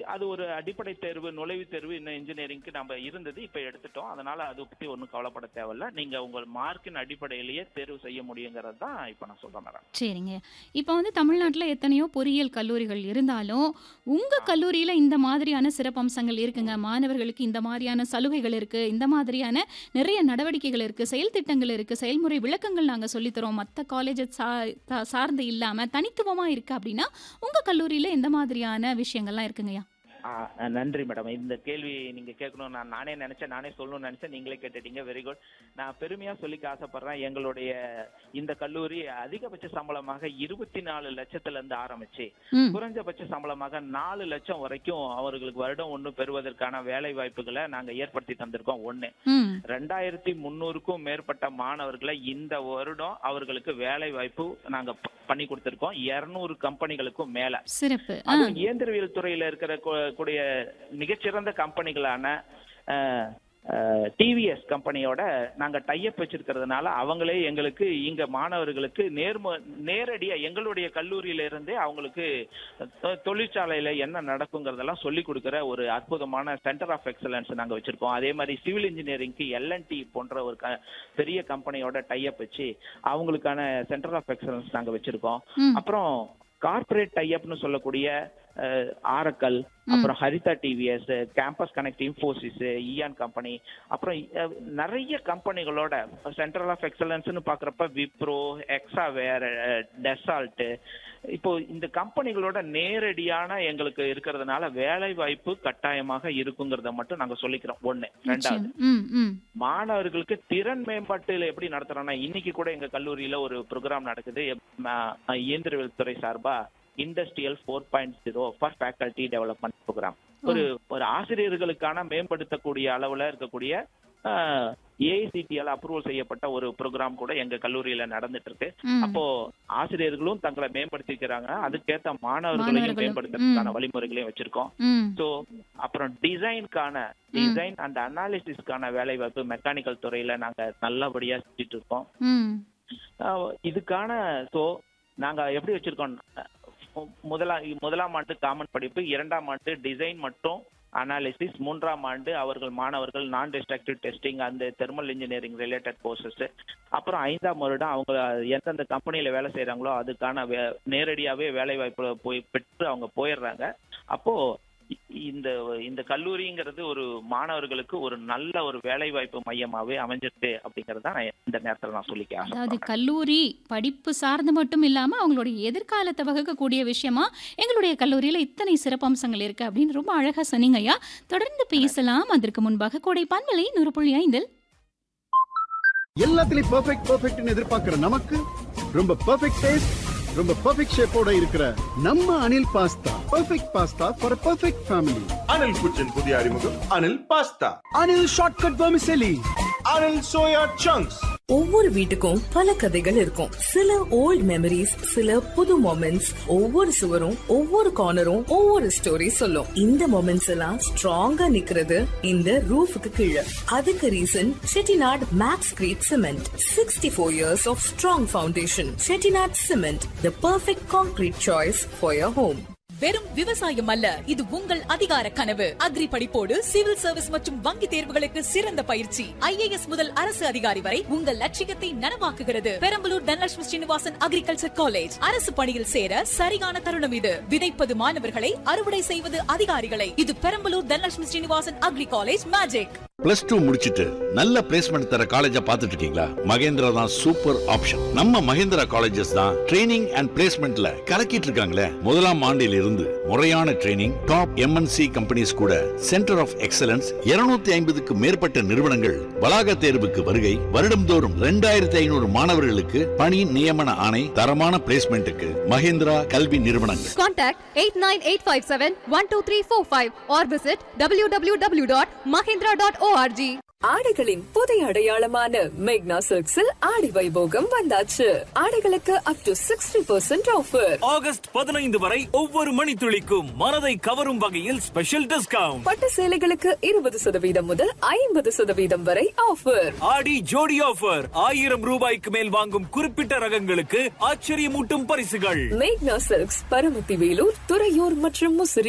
அது ஒரு அடிப்படை தேர்வு நுழைவுத் தேர்வு இன்னும் இன்ஜினியரிங்க்கு நம்ம இருந்தது இப்ப எடுத்துட்டோம் அதனால அதை பத்தி ஒன்றும் கவலைப்பட தேவையில்ல நீங்க உங்கள் மார்க்கின் அடிப்படையிலேயே தேர்வு செய்ய முடியுங்கிறது தான் இப்ப நான் சொல்றேன் மேடம் சரிங்க இப்போ வந்து தமிழ்நாட்டில் எத்தனையோ பொறியியல் கல்லூரிகள் இருந்தாலும் உங்கள் கல்லூரியில் இந்த மாதிரியான சிறப்பம்சங்கள் இருக்குங்க மாணவர்களுக்கு இந்த மாதிரியான சலுகைகள் இருக்குது இந்த மாதிரியான நிறைய நடவடிக்கைகள் இருக்குது செயல் திட்டங்கள் இருக்குது செயல்முறை விளக்கங்கள் நாங்கள் சொல்லித்தரோம் மற்ற காலேஜை சா தா- சார்ந்து இல்லாமல் தனித்துவமாக இருக்குது அப்படின்னா உங்கள் கல்லூரியில் எந்த மாதிரியான விஷயங்கள்லாம் இருக்குங்கய்யா ஆ, நன்றி மேடம் இந்த கேள்வி நீங்க கேட்கணும் நான் நானே நினைச்சேன் நானே சொல்லணும்னு நினைச்சேன் நீங்களே கேட்டுட்டீங்க வெரி குட் நான் பெருமையா சொல்லிக்க ஆசைப்படுறேன் எங்களுடைய இந்த கல்லூரி அதிகபட்ச சம்பளமாக இருபத்தி நாலு லட்சத்துல இருந்து ஆரம்பிச்சு ம் குறைஞ்சபட்ச சம்பளமாக நாலு லட்சம் வரைக்கும் அவர்களுக்கு வருடம் ஒன்று பெறுவதற்கான வேலை வாய்ப்புகளை நாங்க ஏற்படுத்தி தந்திருக்கோம் ஒண்ணு ம் ரெண்டாயிரத்தி முந்நூறுக்கும் மேற்பட்ட மாணவர்களை இந்த வருடம் அவர்களுக்கு வேலை வாய்ப்பு நாங்க ப- பண்ணி கொடுத்திருக்கோம் இருநூறு கம்பெனிகளுக்கும் மேல சிறப்பு ஆ அதுவும் இயந்திரவியல் துறையில இருக்கிற கூ- கூடிய மிகச்சிறந்த கம்பெனிகளான டிவிஎஸ் கம்பெனியோட நாங்க டைப் வச்சிருக்கிறதுனால அவங்களே எங்களுக்கு இங்க மாணவர்களுக்கு நேர்ம நேரடியா எங்களுடைய கல்லூரியில இருந்தே அவங்களுக்கு தொ- தொழிற்சாலையில என்ன நடக்குங்கிறதெல்லாம் சொல்லி கொடுக்கிற ஒரு அற்புதமான சென்டர் ஆஃப் எக்ஸலன்ஸ் நாங்க வச்சிருக்கோம் அதே மாதிரி சிவில் இன்ஜினியரிங்க்கு எல்என்டி போன்ற ஒரு க- பெரிய கம்பெனியோட டைப் வச்சு அவங்களுக்கான சென்டர் ஆஃப் எக்ஸலன்ஸ் நாங்க வச்சிருக்கோம் ம் அப்புறம் கார்ப்பரேட் டைப்னு சொல்லக்கூடிய ஆரக்கல் அப்புறம் Haritha TVS campus connect Infosys இயான் கம்பெனி அப்புறம் அஹ், நிறைய கம்பெனிகளோட சென்ட்ரல் ஆஃப் எக்ஸலன்ஸ்னு பாக்குறப்ப விப்ரோ எக்ஸாவேர் டெசால்ட் இப்போ இந்த கம்பெனிகளோட நேரடியான எங்களுக்கு இருக்கிறதுனால வேலை வாய்ப்பு கட்டாயமாக இருக்குங்கிறத மட்டும் நாங்க சொல்லிக்கிறோம் ஒண்ணு ரெண்டாவது நிச்சயம் ம் ம் மாணவர்களுக்கு திறன் மேம்பாட்டுல எப்படி நடத்துறோம்னா இன்னைக்கு கூட எங்க கல்லூரியில ஒரு ப்ரோக்ராம் நடக்குது ம- இயந்திரவியல் துறை சார்பா industrial four point zero for faculty development programme ஒரு ஒரு ஆசிரியர்களுக்கான மேம்படுத்தக்கூடிய அளவுல இருக்கக்கூடிய ஏஐசிடிஎல் அப்ரூவல் செய்யப்பட்ட ஒரு ப்ரோக்ராம் கூட எங்க கல்லூரியில நடந்துட்டு இருக்கு ம் அப்போ ஆசிரியர்களும் தங்களை மேம்படுத்திக்கிறாங்க அதுக்கேத்த மாணவர்களையும் மாணவர்களும். மேம்படுத்துறதுக்கான வழிமுறைகளையும் வச்சிருக்கோம் ம் ஸோ அப்புறம் டிசைனுக்கான டிசைன் அண்ட் அனாலிசிஸ்க்கான வேலை வாய்ப்பு மெக்கானிக்கல் துறையில நாங்க நல்லபடியா செஞ்சுட்டு இருக்கோம் ம் அஹ் இதுக்கான ஸோ நாங்க எப்படி வச்சிருக்கோம் அஹ் முதலாம் முதலாம் ஆண்டு காமன் படிப்பு இரண்டாம் ஆண்டு டிசைன் மற்றும் அனாலிசிஸ் மூன்றாம் ஆண்டு அவர்கள் மாணவர்கள் நான் டிஸ்ட்ரக்டிவ் டெஸ்டிங் அந்த தெர்மல் இன்ஜினியரிங் ரிலேட்டட் கோர்சஸ் அப்புறம் ஐந்தாம் வருடம் அவங்க எந்தெந்த கம்பெனியில வேலை செய்றாங்களோ அதுக்கான வே- நேரடியாவே வேலை வாய்ப்பு போய் பெற்று அவங்க போயிடுறாங்க அப்போ இ- இந்த இந்த கல்லூரிங்கிறது ஒரு மாணவர்களுக்கு ஒரு நல்ல ஒரு வேலை வாய்ப்பு மையமாவே அமைஞ்சிருக்கு அப்படிங்கறத நான் இந்த நேரத்துல நான் சொல்லிக்க அதாவது ஆசைப்படுறேன் கல்லூரி படிப்பு சார்ந்து மட்டும் இல்லாம அவங்களுடைய எதிர்காலத்தை வகுக்கக்கூடிய விஷயமா எங்களுடைய கல்லூரியில இத்தனை சிறப்பம்சங்கள் இருக்கு அப்படின்னு ரொம்ப அழகா சொன்னீங்க ஐயா தொடர்ந்து பேசலாம் அதற்கு முன்பாக கோடை பண்பலை நூறு புள்ளி ஐந்தில் எல்லாத்துலயும் பெர்ஃபெக்ட் பெர்ஃபெக்ட்னு எதிர்பார்க்கிற நமக்கு ரொம்ப பெர்ஃபெக்ட் டேஸ்ட் ரொம்ப பெர்ஃபெக்ட் ஷேப்போட இருக்கிற நம்ம Anil pasta perfect pasta for perfect family Anil kitchen புதிய அறிமுகம் Anil pasta Anil shortcut vermicelli Anil soya chunks ஒவ்வொரு வீட்டுக்கும் பல கதைகள் இருக்கும் சில ஓல்ட் மெமரிஸ் சில புது மொமெண்ட்ஸ் ஒவ்வொரு சுவரும் ஒவ்வொரு கார்னரும் ஒவ்வொரு ஸ்டோரி சொல்லும் இந்த மொமெண்ட்ஸ் எல்லாம் ஸ்ட்ராங்கா நிக்கிறது இந்த ரூஃபுக்கு கீழே அதுக்கு reason Chettinad Maxcrete cement sixty four years of strong foundation Chettinad cement the perfect concrete choice for your home வெறும் விவசாயம் அல்ல இது உங்கள் அதிகார கனவு அக்ரி படிப்போடு சிவில் சர்வீஸ் மற்றும் வங்கி தேர்வுகளுக்கு சிறந்த பயிற்சி ஐஏஎஸ் முதல் அரசு அதிகாரி வரை உங்கள் லட்சியத்தை நனவாக்குகிறது பெரம்பலூர் தனலட்சுமி ஸ்ரீனிவாசன் அக்ரிகல்ச்சர் காலேஜ் அரசு பணியில் சேர சரியான தருணம் இது விதைப்பது மாணவர்களை அறுவடை செய்வது அதிகாரிகளை இது Perambalur Dhanalakshmi Srinivasan agri college magic plus two முடிச்சிட்டு நல்ல பிளேஸ்மெண்ட் தர காலேஜ பாத்துட்டு இருக்கீங்களா மகேந்திரா தான் சூப்பர் ஆப்ஷன் நம்ம மகேந்திரா காலேஜஸ் தான் ட்ரைனிங் அண்ட் பிளேஸ்மெண்ட்ல கலக்கிட்டு இருக்காங்களே முதலாம் ஆண்டில் இருந்து முறையான ட்ரைனிங் டாப் எம்என்சி கம்பெனிஸ் கூட சென்டர் ஆஃப் எக்ஸலன்ஸ் 250 ஐம்பதுக்கு மேற்பட்ட நிறுவனங்கள் வளாக தேர்வுக்கு வருகை வருடம்தோறும் ரெண்டாயிரத்தி ஐநூறு மாணவர்களுக்கு பணி நியமன ஆணை தரமான பிளேஸ்மெண்ட்டுக்கு மகேந்திரா கல்வி நிறுவனங்கள் Contact 89857-12345 or visit www.mahindra.org. ஆடைகளின் புதிய அடையாளமான மேக்னா சில்க்ஸில் ஆடி வைபோகம் வந்தாச்சு ஆடைகளுக்கு up to sixty percent offer August பதினைந்து வரை ஒவ்வொரு மணித்துளிக்கும் மனதை கவரும் வகையில் ஸ்பெஷல் டிஸ்கவுண்ட் பட்டு சேலைகளுக்கு இருபது சதவீதம் முதல் ஐம்பது சதவீதம் வரை ஆஃபர் ஆடி ஜோடி ஆஃபர் ஆயிரம் ரூபாய்க்கு மேல் வாங்கும் குறிப்பிட்ட ரகங்களுக்கு ஆச்சரியமூட்டும் பரிசுகள் மேக்னா சில்க்ஸ் பரமத்தி வேலூர் துறையூர் மற்றும் முசிறி